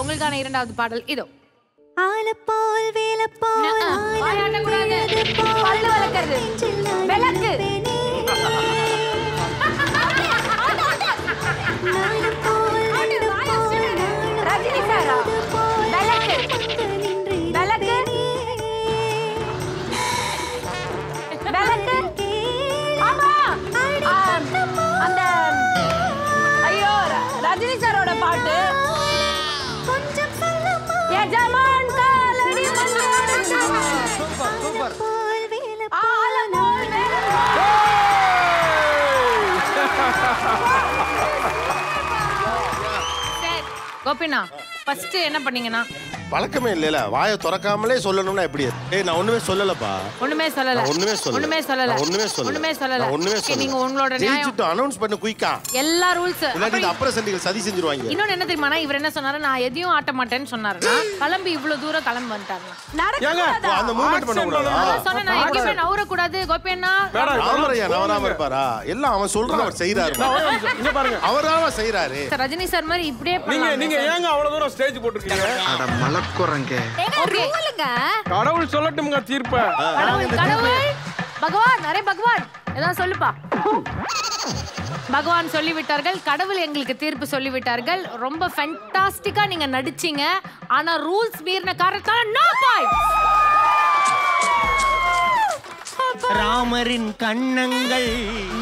உங்களுக்கான இரண்டாவது பாடல் இதோ ஆலப்போல் வேலப்போல் ஆ, வாயாட்டக்கூடாது. ஆலமழை போல் பல்லு விளக்குறது. நெஞ்சில் நான் விளக்கு. இருப்பேனே. நாளும் போல் நண்டு போல் நாளும் ரஜினி சாரா? பொழுது போல் விளக்கு. பட்டு நின்று விளக்கு. விளக்கு. ஆமா. ஆ, அந்த ஐயோ ர- ரஜினி சாரோட பாட்டு கொஞ்சம் சொல்லம்மா எஜமான் காலடி மண்ணோடு போல் வேலப்போல் ஆல போல் வேலை. சரி, கோபினா ஃபர்ஸ்ட் என்ன பண்ணீங்கன்னா பழக்கமே இல்லைல வாயை திறக்காமலே சொல்லணும்னா எப்படி ஏய் நான் ஒண்ணுமே சொல்லலப்பா ஒண்ணுமே சொல்லல நான் ஒண்ணுமே சொல்லல ஒண்ணுமே சொல்லல நான் ஒண்ணுமே சொல்லல ஒண்ணுமே சொல்லல நான் ஒண்ணுமே Okay, சொல்லல நீங்க உங்களோட நியாயம் ஜெயிச்சுட்டு அனௌன்ஸ் பண்ண குயிக்கா எல்லா ரூல்ஸ் இல்லாட்டி இந்த அப்புற சண்டிகள் சதி செஞ்சுருவாங்க இன்னொன்னு என்ன தெரியுமா இவர் என்ன சொன்னாரு நான் எதையும் ஆட்ட மாட்டேன்னு சொன்னாருன்னா கிளம்பி இவ்வளவு தூரம் கிளம்பி வந்துட்டாரு ஏங்க ஓ, அந்த மூவ்மெண்ட் பண்ண கூடாதா அதான் சொன்னேன் நான் எங்கேயுமே நவரக்கூடாது கோபியண்ணா ராமரையா நவராம இருப்பாரா எல்லாம் அவன் சொல்றான் அவர் செய்யறாரு இங்க பாருங்க அவராவ செய்யறாரு சார், ரஜினி சார் மாதிரி இப்படியே நீங்க பண்ணலாமே நீங்க சார். ஏங்க அவ்வளவு தூரம் ஸ்டேஜ் போட்டிருக்கீங்க அட மலக்குரங்க Okay. கடவுள் சொல்லட்டுமுங்க தீர்ப்ப கடவுள் கடவுள் பகவான் அரே பகவான் ஏதாவது சொல்லுப்பா பகவான் சொல்லிவிட்டார்கள் கடவுள் எங்களுக்கு தீர்ப்பு சொல்லிவிட்டார்கள் ரொம்ப ஃபென்டாஸ்டிக்கா நீங்க நடிச்சீங்க ஆனா ரூல்ஸ் மீறின காரணத்தால நோ பாயிண்ட் ராமரின் கண்ணங்கள்